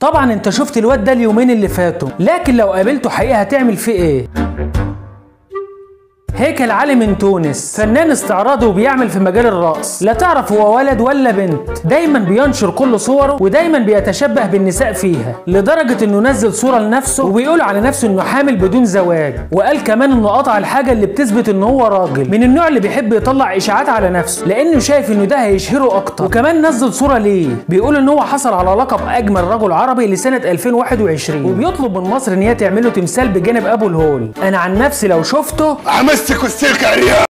طبعا انت شفت الواد ده اليومين اللي فاتوا لكن لو قابلته حقيقة هتعمل فيه ايه هيكل علي من تونس فنان استعراضي وبيعمل في مجال الرقص لا تعرف هو ولد ولا بنت دايما بينشر كل صوره ودايما بيتشبه بالنساء فيها لدرجة انه نزل صورة لنفسه وبيقول على نفسه انه حامل بدون زواج وقال كمان انه قطع الحاجة اللي بتثبت ان هو راجل من النوع اللي بيحب يطلع اشاعات على نفسه لانه شايف انه ده هيشهره اكتر وكمان نزل صورة ليه بيقول ان هو حصل على لقب اجمل رجل عربي لسنة 2021 وبيطلب من مصر ان هي تعمل له تمثال بجانب ابو الهول انا عن نفسي لو شفته امسك السلك عليها